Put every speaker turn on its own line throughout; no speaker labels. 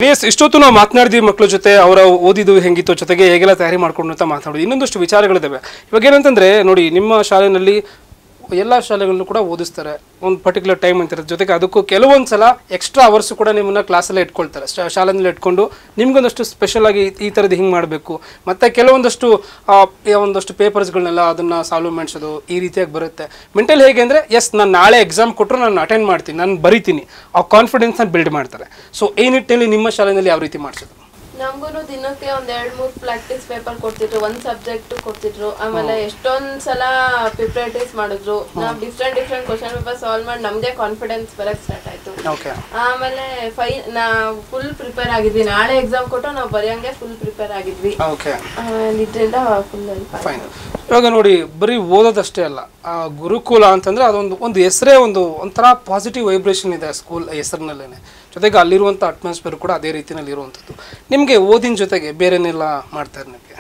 S ಇಷ್ಟೊತ್ತು ನಾವು ಮಾತನಾಡಿದ್ವಿ ಮಕ್ಕಳ ಜೊತೆ ಅವರ ಓದಿದ್ದು ಹೆಂಗಿತ್ತು ಜೊತೆಗೆ ಹೇಗೆಲ್ಲ ತಯಾರಿ ಮಾಡ್ಕೊಂಡು ಅಂತ ಮಾತಾಡೋದು ಇನ್ನೊಂದಷ್ಟು ವಿಚಾರಗಳಿದ್ದಾವೆ ಇವಾಗ ಏನಂತಂದ್ರೆ ನೋಡಿ ನಿಮ್ಮ ಶಾಲೆಯಲ್ಲಿ ಎಲ್ಲ ಶಾಲೆಗಳಲ್ಲೂ ಕೂಡ ಓದಿಸ್ತಾರೆ ಒಂದು ಪರ್ಟಿಕ್ಯುಲರ್ ಟೈಮ್ ಅಂತಿರುತ್ತೆ ಜೊತೆಗೆ ಅದಕ್ಕೂ ಕೆಲವೊಂದು ಸಲ ಎಕ್ಸ್ಟ್ರಾ ಅವರ್ಸ್ ಕೂಡ ನಿಮ್ಮನ್ನ ಕ್ಲಾಸಲ್ಲೇ ಇಟ್ಕೊಳ್ತಾರೆ ಶಾ- ಶಾಲೆನಲ್ಲಿ ಇಟ್ಕೊಂಡು ನಿಮ್ಗೊಂದಷ್ಟು ಸ್ಪೆಷಲ್ ಆಗಿ ಈ ಥರದ್ದು ಹಿಂಗೆ ಮಾಡಬೇಕು ಮತ್ತೆ ಕೆಲವೊಂದಷ್ಟು ಆ, ಈ ಒಂದಷ್ಟು ಪೇಪರ್ಸ್ಗಳನ್ನೆಲ್ಲ ಅದನ್ನ ಸಾಲ್ವ್ ಮಾಡಿಸೋದು ಈ ರೀತಿಯಾಗಿ ಬರುತ್ತೆ ಮೆಂಟಲ್ ಹೇಗೆ ಅಂದರೆ ಎಸ್ ನಾನು ನಾಳೆ ಎಕ್ಸಾಮ್ ಕೊಟ್ಟರು ನಾನು ಅಟೆಂಡ್ ಮಾಡ್ತೀನಿ ನಾನು ಬರಿತೀನಿ ಆ ಕಾನ್ಫಿಡೆನ್ಸ್ನ ಬಿಲ್ಡ್ ಮಾಡ್ತಾರೆ ಸೊ ಈ ನಿಟ್ಟಿನಲ್ಲಿ ನಿಮ್ಮ ಶಾಲೆಯಲ್ಲಿ ಯಾವ ರೀತಿ ಮಾಡಿಸೋದು
ನಮ್ಗೂ ದಿನಕ್ಕೆ ಒಂದ್ ಎರಡ್ ಮೂರ್ ಪ್ರಾಕ್ಟೀಸ್ ಪೇಪರ್ ಕೊಡ್ತಿದ್ರು ಒಂದ್ ಸಬ್ಜೆಕ್ಟ್ ಕೊಡ್ತಿದ್ರು ಆಮೇಲೆ ಎಷ್ಟೊಂದ್ ಸಲ ಪ್ರಿಪರೇಟೀಸ್ ಮಾಡಿದ್ರು ನಾವ್ different different question paper solve ಮಾಡಿ ನಮ್ಗೆ ಕಾನ್ಫಿಡೆನ್ಸ್ ಬರಕ್ ಸ್ಟಾರ್ಟ್ ಆಯ್ತು
ಓಕೆ
ಆಮೇಲೆ ಫೈ ನಾವು ಫುಲ್ ಪ್ರಿಪೇರ್ ಆಗಿದ್ವಿ ನಾಳೆ ಎಕ್ಸಾಮ್ ಕೊಟ್ಟು ನಾವು ಬರೆಯಂಗೆ ಫುಲ್ ಪ್ರಿಪೇರ್ ಆಗಿದ್ವಿ
ಓಕೆ
ಆಮೇಲೆ ಇದರಿಂದ ಫುಲ್ ಹೆಲ್ಪ್ ಆಯ್ತು
ಫೈನ್ ಇವಾಗ ನೋಡಿ ಬರೀ ಓದೋದಷ್ಟೇ ಅಲ್ಲ ಆ ಗುರುಕುಲ ಅಂತಂದ್ರೆ ಅದೊಂದು ಒಂದು ಹೆಸರೇ ಒಂದು ಒಂಥರ ಪಾಸಿಟಿವ್ ವೈಬ್ರೇಷನ್ ಇದೆ ಸ್ಕೂಲ್ ಹೆಸರಿನಲ್ಲೇ ಜೊತೆಗೆ ಅಲ್ಲಿರುವಂಥ ಅಟ್ಮಾಸ್ಫಿಯರ್ ಕೂಡ ಅದೇ ರೀತಿಯಲ್ಲಿ ಇರುವಂಥದ್ದು ನಿಮಗೆ ಓದಿನ ಜೊತೆಗೆ ಬೇರೆನೆಲ್ಲ ಮಾಡ್ತಾರೆ ನಿಮಗೆ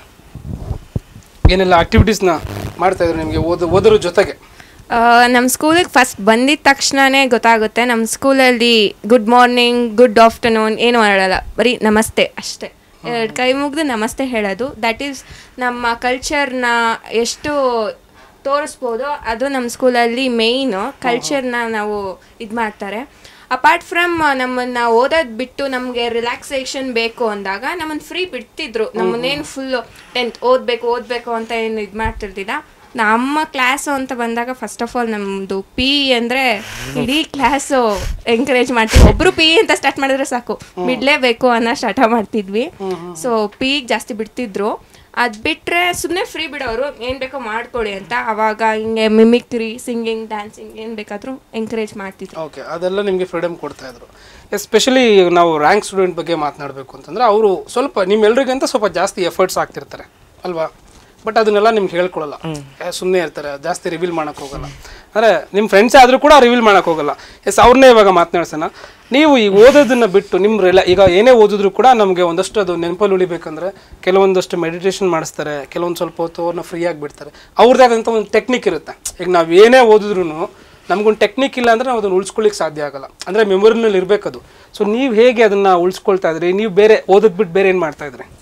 ಏನೆಲ್ಲ ಆಕ್ಟಿವಿಟೀಸ್ನ ಮಾಡ್ತಾ ಇದ್ರು ನಿಮಗೆ ಓದ ಓದೋದ್ರ ಜೊತೆಗೆ
ನಮ್ಮ ಸ್ಕೂಲಿಗೆ ಫಸ್ಟ್ ಬಂದಿದ ತಕ್ಷಣವೇ ಗೊತ್ತಾಗುತ್ತೆ ನಮ್ಮ ಸ್ಕೂಲಲ್ಲಿ ಗುಡ್ ಮಾರ್ನಿಂಗ್ ಗುಡ್ ಆಫ್ಟರ್ನೂನ್ ಏನೂ ಹೇಳಲ್ಲ ಬರೀ ನಮಸ್ತೆ ಅಷ್ಟೇ ಎರಡು ಕೈ ಮುಗಿದು ನಮಸ್ತೆ ಹೇಳೋದು ದಟ್ ಈಸ್ ನಮ್ಮ ಕಲ್ಚರ್ನ ಎಷ್ಟು ತೋರಿಸ್ಬೋದು ಅದು ನಮ್ಮ ಸ್ಕೂಲಲ್ಲಿ ಮೇಯ್ನು ಕಲ್ಚರ್ನ ನಾವು ಇದು ಮಾಡ್ತಾರೆ ಅಪಾರ್ಟ್ ಫ್ರಮ್ ನಮ್ಮನ್ನ ಓದೋದು ಬಿಟ್ಟು ನಮಗೆ ರಿಲ್ಯಾಕ್ಸೇಷನ್ ಬೇಕು ಅಂದಾಗ ನಮ್ಮನ್ನು ಫ್ರೀ ಬಿಡ್ತಿದ್ರು ನಮ್ಮನ್ನೇನು ಫುಲ್ಲು ಟೆಂತ್ ಓದಬೇಕು ಓದಬೇಕು ಅಂತ ಏನು ಇದು ಮಾಡ್ತಿರ್ಲಿಲ್ಲ ನಮ್ಮ ಕ್ಲಾಸು ಅಂತ ಬಂದಾಗ ಫಸ್ಟ್ ಆಫ್ ಆಲ್ ನಮ್ಮದು ಪಿ ಅಂದರೆ ಇಡೀ ಕ್ಲಾಸು ಎಂಕರೇಜ್ ಮಾಡ್ತೀವಿ ಒಬ್ಬರು ಪಿ ಅಂತ ಸ್ಟಾರ್ಟ್ ಮಾಡಿದ್ರೆ ಸಾಕು ಬಿಡಲೇಬೇಕು ಅನ್ನೋ ಸ್ಟಾರ್ಟ ಮಾಡ್ತಿದ್ವಿ ಸೊ ಪಿ ಜಾಸ್ತಿ ಬಿಡ್ತಿದ್ರು ಅದು ಬಿಟ್ಟರೆ ಸುಮ್ಮನೆ ಫ್ರೀ ಬಿಡೋರು ಏನು ಬೇಕೋ ಮಾಡ್ಕೊಳ್ಳಿ ಅಂತ ಅವಾಗ ಹಿಂಗೆ ಮಿಮಿಕ್ರಿ ಸಿಂಗಿಂಗ್ ಡ್ಯಾನ್ಸಿಂಗ್ ಏನು ಬೇಕಾದರೂ ಎಂಕರೇಜ್ ಮಾಡ್ತಿದ್ರು
ಓಕೆ ಅದೆಲ್ಲ ನಿಮಗೆ ಫ್ರೀಡಮ್ ಕೊಡ್ತಾ ಇದ್ರು ಎಸ್ಪೆಷಲಿ ನಾವು ರ್ಯಾಂಕ್ ಸ್ಟೂಡೆಂಟ್ ಬಗ್ಗೆ ಮಾತನಾಡಬೇಕು ಅಂತಂದ್ರೆ ಅವರು ಸ್ವಲ್ಪ ನಿಮ್ಮೆಲ್ರಿಗಿಂತ ಸ್ವಲ್ಪ ಜಾಸ್ತಿ ಎಫರ್ಟ್ಸ್ ಆಗ್ತಿರ್ತಾರೆ ಅಲ್ವಾ ಬಟ್ ಅದನ್ನೆಲ್ಲ ನಿಮ್ಗೆ ಹೇಳ್ಕೊಳಲ್ಲ ಸುಮ್ಮನೆ ಇರ್ತಾರೆ ಜಾಸ್ತಿ ರಿವೀಲ್ ಮಾಡಕ್ ಹೋಗಲ್ಲ ಅಂದರೆ ನಿಮ್ಮ ಫ್ರೆಂಡ್ಸ್ ಆದರೂ ಕೂಡ ರಿವೀಲ್ ಮಾಡಕ್ ಹೋಗಲ್ಲ ಎಸ್ ಅವ್ರನ್ನೇ ಇವಾಗ ಮಾತನಾಡ್ಸೋಣ ನೀವು ಈ ಓದೋದನ್ನ ಬಿಟ್ಟು ನಿಮ್ಮ ರಿಲ ಈಗ ಏನೇ ಓದಿದ್ರು ಕೂಡ ನಮಗೆ ಒಂದಷ್ಟು ಅದು ನೆನಪಲ್ಲಿ ಉಳಿಬೇಕಂದ್ರೆ ಕೆಲವೊಂದಷ್ಟು ಮೆಡಿಟೇಷನ್ ಮಾಡಿಸ್ತಾರೆ ಕೆಲವೊಂದು ಸ್ವಲ್ಪ ಹೊತ್ತು ಅವ್ರನ್ನ ಫ್ರೀ ಆಗಿ ಬಿಡ್ತಾರೆ ಅವ್ರದ್ದೇ ಆದಂಥ ಒಂದು ಟೆಕ್ನಿಕ್ ಇರುತ್ತೆ ಈಗ ನಾವು ಏನೇ ಓದಿದ್ರು ನಮಗೊಂದು ಟೆಕ್ನಿಕ್ ಇಲ್ಲ ಅಂದ್ರೆ ನಾವು ಅದನ್ನು ಉಳಿಸ್ಕೊಳ್ಳಿಕ್ಕೆ ಸಾಧ್ಯ ಆಗಲ್ಲ ಅಂದರೆ ಮೆಮೊರಿನಲ್ಲಿ ಇರಬೇಕದು ಸೊ ನೀವು ಹೇಗೆ ಅದನ್ನು ಉಳಿಸ್ಕೊಳ್ತಾ ಇದ್ರಿ ನೀವು ಬೇರೆ ಓದೋದು ಬಿಟ್ಟು ಬೇರೆ ಏನು ಮಾಡ್ತಾ ಇದ್ರಿ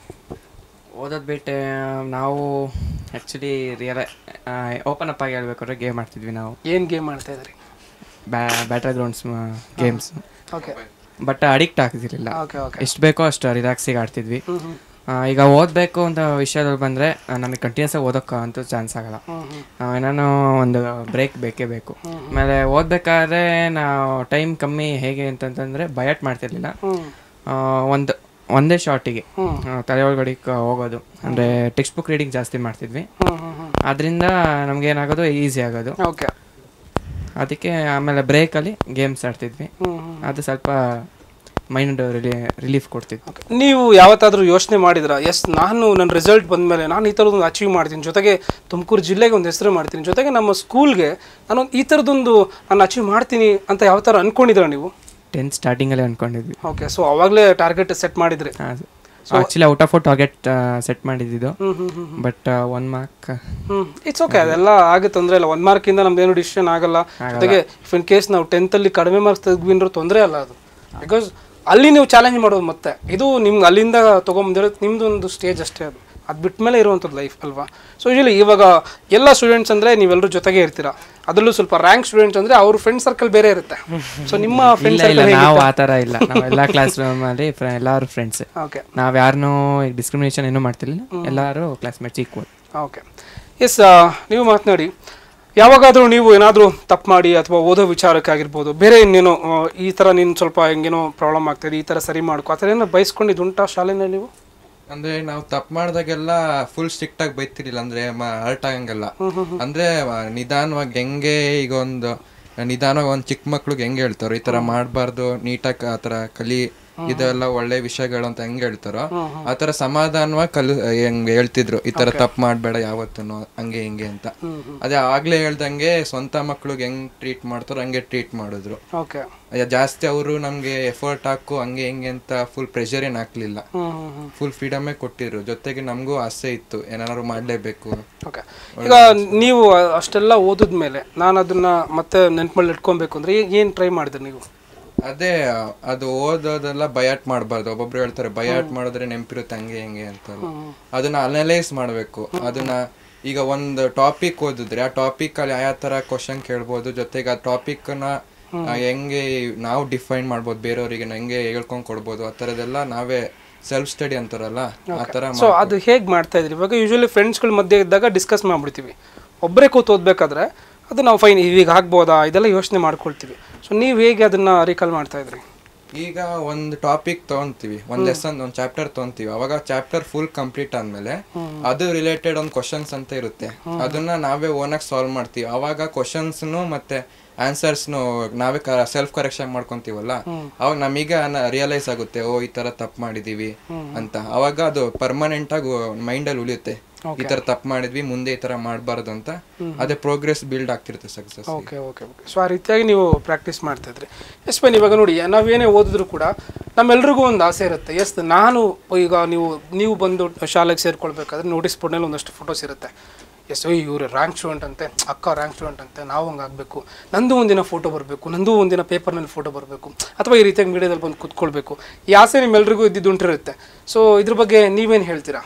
ಓದೋದು ಬಿಟ್ಟು ನಾವು ಆ್ಯಕ್ಚುಲಿ ರಿಯಲ್ ಓಪನ್ ಅಪ್ ಆಗಿ ಹೇಳ್ಬೇಕಾದ್ರೆ ಗೇಮ್ ಆಡ್ತಿದ್ವಿ ನಾವು
ಏನು ಗೇಮ್ ಮಾಡ್ತಾ ಇದ್ರಿ
ಬ್ಯಾ batter grounds games
okay
but addict ಆಗ್ತಿರ್ಲಿಲ್ಲ
ಓಕೆ ಓಕೆ
ಎಷ್ಟು ಬೇಕೋ ಅಷ್ಟು ರಿಲ್ಯಾಕ್ಸಿಗೆ ಆಡ್ತಿದ್ವಿ ಆ, ಈಗ ಓದಬೇಕು ಅಂತ ವಿಷಯದಲ್ಲಿ ಬಂದರೆ ನಮಗೆ ಕಂಟಿನ್ಯೂಸ್ ಆಗಿ ಓದೋಕ್ಕೆ ಅಂತೂ ಚಾನ್ಸ್ ಆಗಲ್ಲ ಆ, ಏನಾನು ಒಂದು ಬ್ರೇಕ್ ಬೇಕೇ ಬೇಕು ಆಮೇಲೆ ಓದಬೇಕಾದ್ರೆ ನಾವು ಟೈಮ್ ಕಮ್ಮಿ ಹೇಗೆ ಅಂತಂತಂದರೆ ಬಯಟ್ ಮಾಡ್ತಿರ್ಲಿಲ್ಲ ಆ, ಒಂದು ಒಂದೇ ಶಾರ್ಟಿಗೆ ತಲೆ ಒಳಗಡೆ ಹೋಗೋದು ಅಂದರೆ ಟೆಕ್ಸ್ಟ್ ಬುಕ್ ರೀಡಿಂಗ್ ಜಾಸ್ತಿ ಮಾಡ್ತಿದ್ವಿ ಅದರಿಂದ ನಮ್ಗೆ ಏನಾಗೋದು ಈಸಿ ಆಗೋದು
ಓಕೆ
ಅದಕ್ಕೆ ಆಮೇಲೆ ಬ್ರೇಕಲ್ಲಿ ಗೇಮ್ಸ್ ಆಡ್ತಿದ್ವಿ ಅದು ಸ್ವಲ್ಪ ಮೈಂಡ್ ರಿಲಿ ರಿಲೀಫ್ ಕೊಡ್ತಿತ್ತು
ನೀವು ಯಾವತ್ತಾದ್ರೂ ಯೋಚನೆ ಮಾಡಿದ್ರ ಎಸ್ ನಾನು ನನ್ನ ರಿಸಲ್ಟ್ ಬಂದಮೇಲೆ ನಾನು ಈ ಥರದೊಂದು ಅಚೀವ್ ಮಾಡ್ತೀನಿ ಜೊತೆಗೆ ತುಮಕೂರು ಜಿಲ್ಲೆಗೆ ಒಂದು ಹೆಸರು ಮಾಡ್ತೀನಿ ಜೊತೆಗೆ ನಮ್ಮ ಸ್ಕೂಲ್ಗೆ ನಾನು ಈ ಥರದೊಂದು ನಾನು ಅಚೀವ್ ಮಾಡ್ತೀನಿ ಅಂತ ಯಾವ ಥರ ಅನ್ಕೊಂಡಿದ್ರ ನೀವು
ಟೆಂತ್ ಸ್ಟಾರ್ಟಿಂಗಲ್ಲೇ ಅಂದ್ಕೊಂಡಿದ್ವಿ
ಓಕೆ ಸೊ ಅವಾಗಲೇ ಟಾರ್ಗೆಟ್ ಸೆಟ್ ಮಾಡಿದ್ರಿ
actually out of target set ಮಾಡಿದ್ದು but one mark
hmm it's okay ಅದೆಲ್ಲ ಆಗ ತೊಂದರೆ ಇಲ್ಲ ಒನ್ ಮಾರ್ಕಿಂದ ನಮ್ದೇನು ಡಿಸಿಷನ್ ಆಗಲ್ಲ ಜೊತೆಗೆ ಇಫ್ ಇನ್ ಕೇಸ್ ನಾವು ಟೆಂತಲ್ಲಿ ಕಡಿಮೆ ಮಾರ್ಕ್ಸ್ ತೆಗೆದ್ಬಿಂದ್ರೂ ತೊಂದರೆ ಅಲ್ಲ ಅದು ಬಿಕಾಸ್ ಅಲ್ಲಿ ನೀವು ಚಾಲೆಂಜ್ ಮಾಡೋದು ಮತ್ತೆ ಇದು ನಿಮ್ಗೆ ಅಲ್ಲಿಂದ ತೊಗೊಂಬಂದಿರೋದು ನಿಮ್ದು ಒಂದು ಸ್ಟೇಜ್ ಅಷ್ಟೇ ಅದು ಅದು ಬಿಟ್ಟ ಮೇಲೆ ಇರುವಂಥದ್ದು ಲೈಫ್ ಅಲ್ವಾ ಸೊ ಯೂಶಲಿ ಇವಾಗ ಎಲ್ಲ ಸ್ಟೂಡೆಂಟ್ಸ್ ಅಂದರೆ ನೀವೆಲ್ಲರೂ ಜೊತೆಗೆ ಇರ್ತೀರಾ ಅದರಲ್ಲೂ ಸ್ವಲ್ಪ ರ್ಯಾಂಕ್ ಸ್ಟೂಡೆಂಟ್ಸ್ ಅಂದರೆ ಅವ್ರ ಫ್ರೆಂಡ್ ಸರ್ಕಲ್ ಬೇರೆ ಇರುತ್ತೆ ಸೊ ನಿಮ್ಮ ಫ್ರೆಂಡ್
ಇಲ್ಲ ಇಲ್ಲ
ಸರ್ಕಲ್
ನಾವು ಆ ಥರ ಇಲ್ಲ ನಾವು ಎಲ್ಲ ಕ್ಲಾಸ್ ರೂಮಲ್ಲಿ ಎಲ್ಲರೂ ಫ್ರೆಂಡ್ಸ್
ಓಕೆ
ನಾವು ಯಾರನ್ನೂ ಡಿಸ್ಕ್ರಿಮಿನೇಷನ್ ಏನೂ ಮಾಡ್ತಿರ್ಲಿಲ್ಲ ಎಲ್ಲರೂ ಕ್ಲಾಸ್ಮೇಟ್ಸ್ ಈಕ್ವಲ್
ಓಕೆ ಎಸ್ ನೀವು ಮಾತನಾಡಿ ಯಾವಾಗಾದರೂ ನೀವು ಏನಾದರೂ ತಪ್ಪು ಮಾಡಿ ಅಥವಾ ಓದೋ ವಿಚಾರಕ್ಕಾಗಿರ್ಬೋದು ಬೇರೆ ಇನ್ನೇನೋ ಆ, ಈ ಥರ ನೀನು ಸ್ವಲ್ಪ ಹೆಂಗೇನೋ ಪ್ರಾಬ್ಲಮ್ ಆಗ್ತಾಯಿದೆ ಈ ಥರ ಸರಿ ಮಾಡ್ಕೊ ಆ ಥರ ಏನೋ ಬಯಸ್ಕೊಂಡಿದ್ದು ಉಂಟಾ ಶಾಲೆನಲ್ಲಿ ನೀವು
ಅಂದ್ರೆ ನಾವು ತಪ್ಪು ಮಾಡಿದಾಗೆಲ್ಲ ಫುಲ್ ಸ್ಟ್ರಿಕ್ಟ್ ಆಗಿ ಬೈತಿರ್ಲಿಲ್ಲ ಅಂದ್ರೆ ಹರ್ಟ್ ಆಗಂಗೆಲ್ಲ ಅಂದ್ರೆ ಮ- ನಿಧಾನವಾಗಿ ಹೆಂಗೆ ಈಗ ಒಂದು ನಿಧಾನವಾಗಿ ಒಂದು ಚಿಕ್ಕ ಮಕ್ಳಿಗೆ ಹೆಂಗೆ ಹೇಳ್ತಾರೋ ಈ ತರ ಮಾಡಬಾರ್ದು ನೀಟಾಗಿ ಆ ತರ ಕಲಿ ಇದೆಲ್ಲ ಒಳ್ಳೆ ವಿಷಯಗಳು ಅಂತ ಹೆಂಗ್ ಹೇಳ್ತಾರೋ ಆ ತರ ಸಮಾಧಾನವಾಗಿ ಕಲ್ ಹೆಂಗ್ ಹೇಳ್ತಿದ್ರು ಈ ತರ ತಪ್ಪು ಮಾಡ್ಬೇಡ ಯಾವತ್ತೂ ಹಂಗೆ ಹಿಂಗೆ ಅಂತ ಅದೇ ಆಗ್ಲೇ ಹೇಳ್ದಂಗೆ ಸ್ವಂತ ಮಕ್ಳಿಗೆ ಹೆಂಗ್ ಟ್ರೀಟ್ ಮಾಡ್ತಾರೋ ಹಂಗೆ ಟ್ರೀಟ್ ಮಾಡಿದ್ರು
ಓಕೆ
ಅಯ್ಯ, ಜಾಸ್ತಿ ಅವರು ನಮ್ಗೆ ಎಫರ್ಟ್ ಹಾಕು ಹಂಗೆ ಹಿಂಗೆ ಅಂತ ಫುಲ್ ಪ್ರೆಷರ್ ಏನ್ ಹಾಕ್ಲಿಲ್ಲ ಫುಲ್ ಫ್ರೀಡಮೇ ಕೊಟ್ಟಿದ್ರು ಜೊತೆಗೆ ನಮಗೂ ಆಸೆ ಇತ್ತು ಏನಾದ್ರು ಮಾಡ್ಲೇಬೇಕು
ಓಕೆ ಈಗ ನೀವು ಅಷ್ಟೆಲ್ಲ ಓದಿದ್ಮೇಲೆ ನಾನು ಅದನ್ನ ಮತ್ತೆ ನೆನ್ಪಲ್ಲಿ ಇಟ್ಕೊಬೇಕು ಅಂದರೆ ಏನು ಟ್ರೈ ಮಾಡಿದ್ರಿ ನೀವು
ಅದೇ ಅದು ಓದೋದೆಲ್ಲ ಬಯಾಟ್ ಮಾಡಬಾರ್ದು ಒಬ್ಬೊಬ್ರು ಹೇಳ್ತಾರೆ ಬಯಾಟ್ ಮಾಡಿದ್ರೆ ನೆನಪಿರುತ್ತೆ ಹಂಗೆ ಹಿಂಗೆ ಅಂತ ಅದನ್ನ ಅನಲೈಸ್ ಮಾಡಬೇಕು ಅದನ್ನ ಈಗ ಒಂದು ಟಾಪಿಕ್ ಓದಿದ್ರೆ ಆ ಟಾಪಿಕ್ ಅಲ್ಲಿ ಯಾವ ತರ ಕ್ವಶನ್ ಕೇಳ್ಬೋದು ಜೊತೆಗೆ ಆ ಟಾಪಿಕ್ ನ ಆ, ಹೆಂಗೆ ನಾವು ಡಿಫೈನ್ ಮಾಡ್ಬೋದು ಬೇರೆಯವರಿಗೆ ಹೆಂಗೆ ಹೇಳ್ಕೊಂಡ್ ಕೊಡ್ಬೋದು ಆ ಥರದ್ದೆಲ್ಲ ನಾವೇ ಸೆಲ್ಫ್ ಸ್ಟಡಿ ಅಂತಾರಲ್ಲ ಆ ಥರ
ಸೊ ಅದು ಹೇಗೆ ಮಾಡ್ತಾ ಇದ್ರಿ ಇವಾಗ ಯೂಶಲಿ ಫ್ರೆಂಡ್ಸ್ಗಳ ಮಧ್ಯೆ ಇದ್ದಾಗ ಡಿಸ್ಕಸ್ ಮಾಡ್ಬಿಡ್ತೀವಿ ಒಬ್ಬರೇ ಕೂತು ಓದ್ಬೇಕಾದ್ರೆ ಅದು ನಾವು ಫೈನ್ ಈಗ ಆಗ್ಬೋದಾ ಇದೆಲ್ಲ ಯೋಚನೆ ಮಾಡ್ಕೊಳ್ತೀವಿ ಸೊ ನೀವು ಹೇಗೆ ಅದನ್ನ ರೀಕಾಲ್ ಮಾಡ್ತಾ ಇದ್ರಿ
ಈಗ ಒಂದು ಟಾಪಿಕ್ ತಗೊಂತೀವಿ ಒಂದ್ ಲೆಸನ್ ಒಂದ್ ಚಾಪ್ಟರ್ ತಗೊಂತೀವಿ ಅವಾಗ ಚಾಪ್ಟರ್ ಫುಲ್ ಕಂಪ್ಲೀಟ್ ಆದ್ಮೇಲೆ ಅದು ರಿಲೇಟೆಡ್ ಒಂದು ಕ್ವಶನ್ಸ್ ಅಂತ ಇರುತ್ತೆ ಅದನ್ನ ನಾವೇ ಓನಾಗಿ ಸಾಲ್ವ್ ಮಾಡ್ತೀವಿ ಅವಾಗ ಕ್ವಶನ್ಸ್ನು ಮತ್ತೆ ಆನ್ಸರ್ಸ್ನು ನಾವೇ ಸೆಲ್ಫ್ ಕರೆಕ್ಷನ್ ಮಾಡ್ಕೊಂತೀವಲ್ಲ ಅವಾಗ ನಮಗೆ ರಿಯಲೈಸ್ ಆಗುತ್ತೆ ಓ ಈ ತರ ತಪ್ಪು ಮಾಡಿದೀವಿ ಅಂತ ಅವಾಗ ಅದು ಪರ್ಮನೆಂಟ್ ಆಗಿ ಮೈಂಡ್ ಅಲ್ಲಿ ಉಳಿಯುತ್ತೆ ಈ ತರ ತಪ್ಪು ಮಾಡಿದ್ವಿ ಮುಂದೆ ಈ ತರ ಮಾಡಬಾರ್ದು ಅಂತ ಅದೇ ಪ್ರೋಗ್ರೆಸ್ ಬಿಲ್ಡ್ ಆಗ್ತಿರುತ್ತೆ success
okay okay okay so ಆ ರೀತಿಯಾಗಿ ನೀವು ಪ್ರಾಕ್ಟೀಸ್ ಮಾಡ್ತಾ ಇದ್ರಿ ಎಸ್ ಬನ್ ಇವಾಗ ನೋಡಿ ನಾವೇನೇ ಓದಿದ್ರು ಕೂಡ ನಮ್ಮೆಲ್ರಿಗೂ ಒಂದು ಆಸೆ ಇರುತ್ತೆ ಎಸ್ ನಾನು ಈಗ ನೀವು ನೀವು ಬಂದು ಶಾಲೆಗೆ ಸೇರ್ಕೊಳ್ಬೇಕಾದ್ರೆ ನೋಟಿಸ್ ಬೋರ್ಡ್ನಲ್ಲಿ ಒಂದಷ್ಟು ಫೋಟೋಸ್ ಇರುತ್ತೆ ಎಸ್ ಇವರು ರ್ಯಾಂಕ್ ಸ್ಟೂಡೆಂಟ್ ಅಂತೆ ಅಕ್ಕ ರ್ಯಾಂಕ್ ಸ್ಟೂಡೆಂಟ್ ಅಂತೆ ನಾವು ಹಂಗೆ ಆಗಬೇಕು ನಂದು ಒಂದಿನ ಫೋಟೋ ಬರಬೇಕು ನಂದು ಒಂದಿನ ಪೇಪರ್ನಲ್ಲಿ ಫೋಟೋ ಬರಬೇಕು ಅಥವಾ ಈ ರೀತಿಯಾಗಿ ಮೀಡಿಯಾದಲ್ಲಿ ಬಂದು ಕೂತ್ಕೊಳ್ಬೇಕು ಈ ಆಸೆ ನಿಮ್ಮೆಲ್ರಿಗೂ ಇದ್ದಿದ್ದು ಉಂಟಿರುತ್ತೆ ಸೊ ಇದ್ರ ಬಗ್ಗೆ ನೀವೇನು ಹೇಳ್ತೀರಾ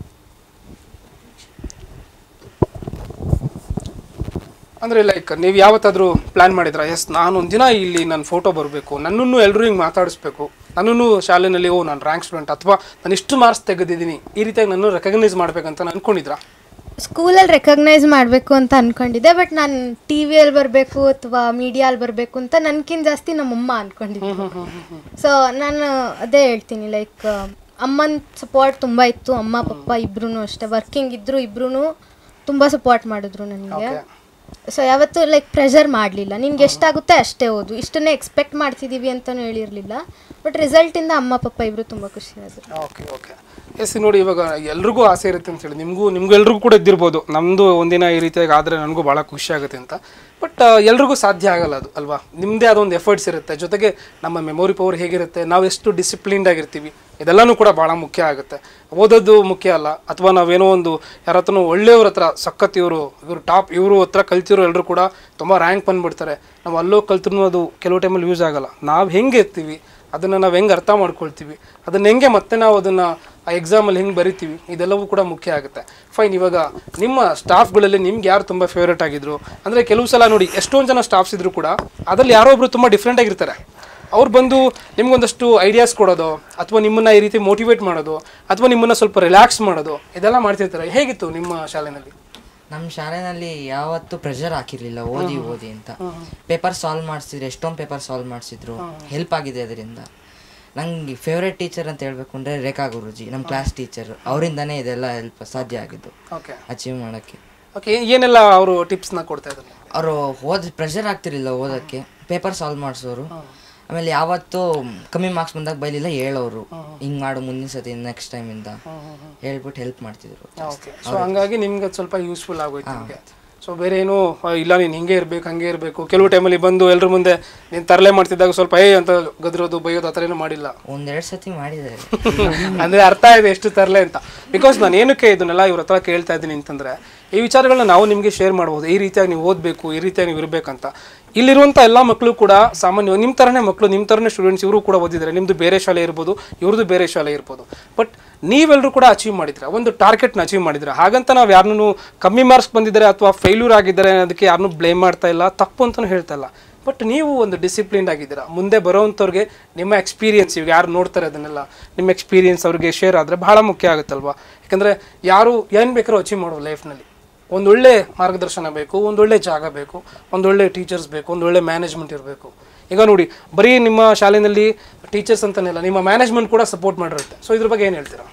ಅಂದರೆ ಲೈಕ್ ನೀವು ಯಾವತ್ತಾದರೂ ಪ್ಲ್ಯಾನ್ ಮಾಡಿದ್ರಾ ಎಸ್ ನಾನು ಒಂದಿನ ಇಲ್ಲಿ ನನ್ನ ಫೋಟೋ ಬರಬೇಕು ನನ್ನನ್ನು ಎಲ್ಲರೂ ಹಿಂಗೆ ಮಾತಾಡಿಸ್ಬೇಕು ನನ್ನನ್ನು ಶಾಲೆಯಲ್ಲಿ ಓ ನಾನು ರ್ಯಾಂಕ್ ಸ್ಟೂಡೆಂಟ್ ಅಥವಾ ನಾನು ಇಷ್ಟು ಮಾರ್ಕ್ಸ್ ತೆಗೆದಿದ್ದೀನಿ ಈ ರೀತಿಯಾಗಿ ನಾನು ರೆಕಗ್ನೈಸ್ ಮಾಡ್ಬೇಕಂತ ನಾನು ಅನ್ಕೊಂಡಿದ್ರಾ
ಸ್ಕೂಲಲ್ಲಿ ರೆಕಗ್ನೈಸ್ ಮಾಡಬೇಕು ಅಂತ ಅನ್ಕೊಂಡಿದ್ದೆ ಬಟ್ ನಾನು ಟಿ ವಿಯಲ್ಲಿ ಬರಬೇಕು ಅಥವಾ ಮೀಡಿಯಲ್ಲಿ ಬರಬೇಕು ಅಂತ ನನ್ಕಿಂತ ಜಾಸ್ತಿ ನಮ್ಮಮ್ಮ ಅನ್ಕೊಂಡಿದ್ದೆ ಸೊ ನಾನು ಅದೇ ಹೇಳ್ತೀನಿ ಲೈಕ್ ಅಮ್ಮನ ಸಪೋರ್ಟ್ ತುಂಬ ಇತ್ತು ಅಮ್ಮ ಪಪ್ಪ ಇಬ್ರು ಅಷ್ಟೇ ವರ್ಕಿಂಗ್ ಇದ್ರು ಇಬ್ರು ತುಂಬ ಸಪೋರ್ಟ್ ಮಾಡಿದ್ರು ನನಗೆ ಸೊ ಯಾವತ್ತೂ ಲೈಕ್ ಪ್ರೆಷರ್ ಮಾಡಲಿಲ್ಲ ನಿನ್ಗೆ ಎಷ್ಟಾಗುತ್ತೆ ಅಷ್ಟೇ ಓದು ಇಷ್ಟನ್ನೇ ಎಕ್ಸ್ಪೆಕ್ಟ್ ಮಾಡ್ತಿದ್ದೀವಿ ಅಂತಲೂ ಹೇಳಿರಲಿಲ್ಲ ಬಟ್ ರಿಸಲ್ಟಿಂದ ಅಮ್ಮ ಪಪ್ಪ ಇಬ್ಬರು ತುಂಬ ಖುಷಿಯಾದರು
ಓಕೆ ಓಕೆ ಎಸ್ ನೋಡಿ ಇವಾಗ ಎಲ್ರಿಗೂ ಆಸೆ ಇರುತ್ತೆ ಅಂತ ಹೇಳಿ ನಿಮಗೂ ನಿಮ್ಗೂ ಎಲ್ರಿಗೂ ಕೂಡ ಇದ್ದಿರ್ಬೋದು ನಮ್ಮದು ಒಂದಿನ ಈ ರೀತಿಯಾಗಿ ಆದರೆ ನನಗೂ ಭಾಳ ಖುಷಿ ಆಗುತ್ತೆ ಅಂತ ಬಟ್ ಎಲ್ರಿಗೂ ಸಾಧ್ಯ ಆಗಲ್ಲ ಅದು ಅಲ್ವಾ ನಿಮ್ಮದೇ ಅದೊಂದು ಎಫರ್ಟ್ಸ್ ಇರುತ್ತೆ ಜೊತೆಗೆ ನಮ್ಮ ಮೆಮೊರಿ ಪವರ್ ಹೇಗಿರುತ್ತೆ ನಾವು ಎಷ್ಟು ಡಿಸಿಪ್ಲಿನ್ಡ್ ಆಗಿರ್ತೀವಿ ಇದೆಲ್ಲನೂ ಕೂಡ ಭಾಳ ಮುಖ್ಯ ಆಗುತ್ತೆ ಓದೋದು ಮುಖ್ಯ ಅಲ್ಲ ಅಥವಾ ನಾವೇನೋ ಒಂದು ಯಾರ ಹತ್ರನೂ ಒಳ್ಳೆಯವ್ರ ಹತ್ರ ಸಖತ್ ಇವರು ಇವರು ಟಾಪ್ ಇವರು ಹತ್ರ ಕಲ್ತಿರೋ ಎಲ್ಲರೂ ಕೂಡ ತುಂಬ ರ್ಯಾಂಕ್ ಬಂದುಬಿಡ್ತಾರೆ ನಾವು ಅಲ್ಲೋ ಕಲ್ತ್ರೂ ಅದು ಕೆಲವು ಟೈಮಲ್ಲಿ ಯೂಸ್ ಆಗಲ್ಲ ನಾವು ಹೆಂಗೆ ಇರ್ತೀವಿ ಅದನ್ನು ನಾವು ಹೆಂಗೆ ಅರ್ಥ ಮಾಡ್ಕೊಳ್ತೀವಿ ಅದನ್ನ ಹೆಂಗೆ ಮತ್ತೆ ನಾವು ಅದನ್ನು ಆ ಎಕ್ಸಾಮಲ್ಲಿ ಹೆಂಗೆ ಬರಿತೀವಿ ಇದೆಲ್ಲವೂ ಕೂಡ ಮುಖ್ಯ ಆಗುತ್ತೆ ಫೈನ್ ಇವಾಗ ನಿಮ್ಮ ಸ್ಟಾಫ್ಗಳಲ್ಲಿ ನಿಮ್ಗೆ ಯಾರು ತುಂಬ ಫೇವ್ರೇಟ್ ಆಗಿದ್ರು ಅಂದರೆ ಕೆಲವು ಸಲ ನೋಡಿ ಎಷ್ಟೊಂದು ಜನ ಸ್ಟಾಫ್ಸ್ ಇದ್ರು ಕೂಡ ಅದರಲ್ಲಿ ಯಾರೋ ಒಬ್ರು ತುಂಬ ಡಿಫ್ರೆಂಟ್ ಆಗಿರ್ತಾರೆ ಅವ್ರು ಬಂದು ನಿಮ್ಗೊಂದಷ್ಟು ಐಡಿಯಾಸ್ ಕೊಡೋದು ಅಥವಾ ನಿಮ್ಮನ್ನ ಈ ರೀತಿ ಮೋಟಿವೇಟ್ ಮಾಡೋದು ಅಥವಾ ನಿಮ್ಮನ್ನ ಸ್ವಲ್ಪ ರಿಲ್ಯಾಕ್ಸ್ ಮಾಡೋದು ಇದೆಲ್ಲ ಮಾಡ್ತಿರ್ತಾರೆ ಹೇಗಿತ್ತು ನಿಮ್ಮ ಶಾಲೆಯಲ್ಲಿ
ನಮ್ಮ ಶಾಲೆನಲ್ಲಿ ಯಾವತ್ತೂ ಪ್ರೆಷರ್ ಹಾಕಿರ್ಲಿಲ್ಲ ಓದಿ ಓದಿ ಅಂತ ಪೇಪರ್ ಸಾಲ್ವ್ ಮಾಡಿಸಿದ್ರು ಎಷ್ಟೊಂದು ಪೇಪರ್ ಸಾಲ್ವ್ ಮಾಡಿಸಿದ್ರು ಹೆಲ್ಪ್ ಆಗಿದೆ ಅದರಿಂದ ನಂಗೆ ಫೇವ್ರೆಟ್ ಟೀಚರ್ ಅಂತ ಹೇಳ್ಬೇಕು ಅಂದರೆ ರೇಖಾ ಗುರುಜಿ ನಮ್ಮ ಕ್ಲಾಸ್ ಟೀಚರ್ ಅವರಿಂದನೇ ಇದೆಲ್ಲ ಹೆಲ್ಪ್ ಸಾಧ್ಯ ಆಗಿದ್ದು
ಓಕೆ
ಅಚೀವ್ ಮಾಡೋಕ್ಕೆ
ಓಕೆ ಏನೆಲ್ಲ ಅವರು ಟಿಪ್ಸ್ನ ಕೊಡ್ತಾ ಇದ್ದಾರೆ
ಅವರು ಓದ್ ಪ್ರೆಷರ್ ಆಗ್ತಿರ್ಲಿಲ್ಲ ಓದೋಕ್ಕೆ ಪೇಪರ್ ಸಾಲ್ವ್ ಮಾಡಿಸೋರು ಆಮೇಲೆ ಯಾವತ್ತೂ ಕಮ್ಮಿ ಮಾರ್ಕ್ಸ್ ಬಂದಾಗ ಬೈಲಿಲ್ಲ ಹೇಳೋರು ಹಿಂಗ್ ಮಾಡು ಮುಂದಿನ ಸತಿ ನೆಕ್ಸ್ಟ್ ಟೈಮಿಂದ ಹೇಳ್ಬಿಟ್ಟು ಹೆಲ್ಪ್ ಮಾಡ್ತಿದ್ರು
ಓಕೆ ಸೊ ಹಂಗಾಗಿ ನಿಮ್ಗೆ ಅದು ಸ್ವಲ್ಪ ಯೂಸ್ಫುಲ್ ಆಗೋಯ್ತು ನಿಮಗೆ ಸೊ ಬೇರೆ ಏನು ಆ, ಇಲ್ಲ ನೀನು ಹಿಂಗೆ ಇರಬೇಕು ಹಂಗೆ ಇರಬೇಕು ಕೆಲವು ಟೈಮಲ್ಲಿ ಬಂದು ಎಲ್ಲರ ಮುಂದೆ ನೀನು ತರಲೆ ಮಾಡ್ತಿದ್ದಾಗ ಸ್ವಲ್ಪ ಏ ಅಂತ ಗದ್ರೋದು ಬೈಯೋದು ಆ ಥರ ಏನೂ ಮಾಡಿಲ್ಲ
ಒಂದೆರಡು ಸತಿ ಮಾಡಿದ್ದಾರೆ
ಅಂದ್ರೆ ಅರ್ಥ ಇದೆ ಎಷ್ಟು ತರಲೆ ಅಂತ ಬಿಕಾಸ್ ನಾನು ಏನಕ್ಕೆ ಇದನ್ನೆಲ್ಲ ಇವ್ರ ಹತ್ರ ಕೇಳ್ತಾ ಇದ್ದೀನಿ ಅಂತಂದ್ರೆ ಈ ವಿಚಾರಗಳನ್ನ ನಾವು ನಿಮಗೆ ಶೇರ್ ಮಾಡ್ಬೋದು ಈ ರೀತಿಯಾಗಿ ನೀವು ಓದಬೇಕು ಈ ರೀತಿಯಾಗಿ ನೀವು ಇರಬೇಕಂತ ಇಲ್ಲಿರುವಂಥ ಎಲ್ಲ ಮಕ್ಕಳು ಕೂಡ ಸಾಮಾನ್ಯ ನಿಮ್ಮ ಥರನೇ ಮಕ್ಕಳು ನಿಮ್ಮ ಥರನೇ ಸ್ಟೂಡೆಂಟ್ಸ್ ಇವರು ಕೂಡ ಓದಿದ್ದಾರೆ ನಿಮ್ಮದು ಬೇರೆ ಶಾಲೆ ಇರ್ಬೋದು ಇವ್ರದ್ದು ಬೇರೆ ಶಾಲೆ ಇರ್ಬೋದು ಬಟ್ ನೀವೆಲ್ಲರೂ ಕೂಡ ಅಚೀವ್ ಮಾಡಿದ್ರೆ ಒಂದು ಟಾರ್ಗೆಟ್ನ ಅಚೀವ್ ಮಾಡಿದ್ರೆ ಹಾಗಂತ ನಾವು ಯಾರನ್ನೂ ಕಮ್ಮಿ ಮಾರ್ಕ್ಸ್ ಬಂದಿದ್ದಾರೆ ಅಥವಾ ಫೇಲ್ಯೂರ್ ಆಗಿದ್ದಾರೆ ಅನ್ನೋದಕ್ಕೆ ಯಾರನ್ನೂ ಬ್ಲೇಮ್ ಮಾಡ್ತಾ ಇಲ್ಲ ತಪ್ಪು ಅಂತಲೂ ಹೇಳ್ತಾ ಇಲ್ಲ ಬಟ್ ನೀವು ಒಂದು ಡಿಸಿಪ್ಲಿನ್ಡ್ ಆಗಿದ್ದೀರಾ ಮುಂದೆ ಬರೋವಂಥವ್ರಿಗೆ ನಿಮ್ಮ ಎಕ್ಸ್ಪೀರಿಯನ್ಸ್ ಇವಾಗ ಯಾರು ನೋಡ್ತಾರೆ ಅದನ್ನೆಲ್ಲ ನಿಮ್ಮ ಎಕ್ಸ್ಪೀರಿಯನ್ಸ್ ಅವ್ರಿಗೆ ಶೇರ್ ಆದರೆ ಬಹಳ ಮುಖ್ಯ ಆಗುತ್ತಲ್ವಾ ಯಾಕಂದರೆ ಯಾರು ಏನು ಬೇಕಾದ್ರೂ ಅಚೀವ್ ಮಾಡೋ ಲೈಫ್ನಲ್ಲಿ ಒಂದೊಳ್ಳೆ ಮಾರ್ಗದರ್ಶನ ಬೇಕು ಒಂದೊಳ್ಳೆ ಜಾಗ ಬೇಕು ಒಂದೊಳ್ಳೆ ಟೀಚರ್ಸ್ ಬೇಕು ಒಂದೊಳ್ಳೆ ಮ್ಯಾನೇಜ್ಮೆಂಟ್ ಇರಬೇಕು ಈಗ ನೋಡಿ ಬರೀ ನಿಮ್ಮ ಶಾಲೆಯಲ್ಲಿ ಟೀಚರ್ಸ್ ಅಂತನೆಲ್ಲ ನಿಮ್ಮ ಮ್ಯಾನೇಜ್ಮೆಂಟ್ ಕೂಡ ಸಪೋರ್ಟ್ ಮಾಡಿರುತ್ತೆ ಸೊ ಇದ್ರ ಬಗ್ಗೆ ಏನು ಹೇಳ್ತೀರಾ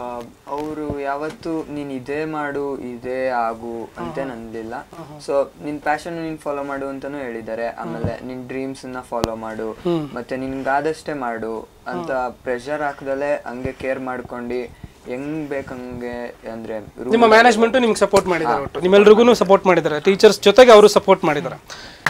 ಅವರು ಯಾವತ್ತು ನೀನ್ ಇದೇ ಮಾಡು ಇದೇ ಆಗು ಅಂತ ಅನ್ಲಿಲ್ಲ ಸೊ ನಿನ್ ಪ್ಯಾಷನ್ ನೀನ್ ಫಾಲೋ ಮಾಡು ಅಂತಾನು ಹೇಳಿದ್ದಾರೆ ಆಮೇಲೆ ನಿನ್ ಡ್ರೀಮ್ಸ್ ನ ಫಾಲೋ ಮಾಡು ಮತ್ತೆ ನಿನ್ಗಾದಷ್ಟೇ ಮಾಡು ಅಂತ ಪ್ರೆಷರ್ ಹಾಕದಲ್ಲೇ ಹಂಗೆ ಕೇರ್ ಮಾಡ್ಕೊಂಡು ಹೆಂಗ್ ಬೇಕಂಗೆ ಅಂದ್ರೆ
ನಿಮ್ಮ ಮ್ಯಾನೇಜ್ಮೆಂಟು ನಿಮ್ಗೆ ಸಪೋರ್ಟ್ ಮಾಡಿದ್ದಾರೆ ಒಟ್ಟು ನಿಮ್ಮೆಲ್ರಿಗೂ ಸಪೋರ್ಟ್ ಮಾಡಿದ್ದಾರೆ ಟೀಚರ್ಸ್ ಜೊತೆಗೆ ಅವರು ಸಪೋರ್ಟ್ ಮಾಡಿದ್ದಾರೆ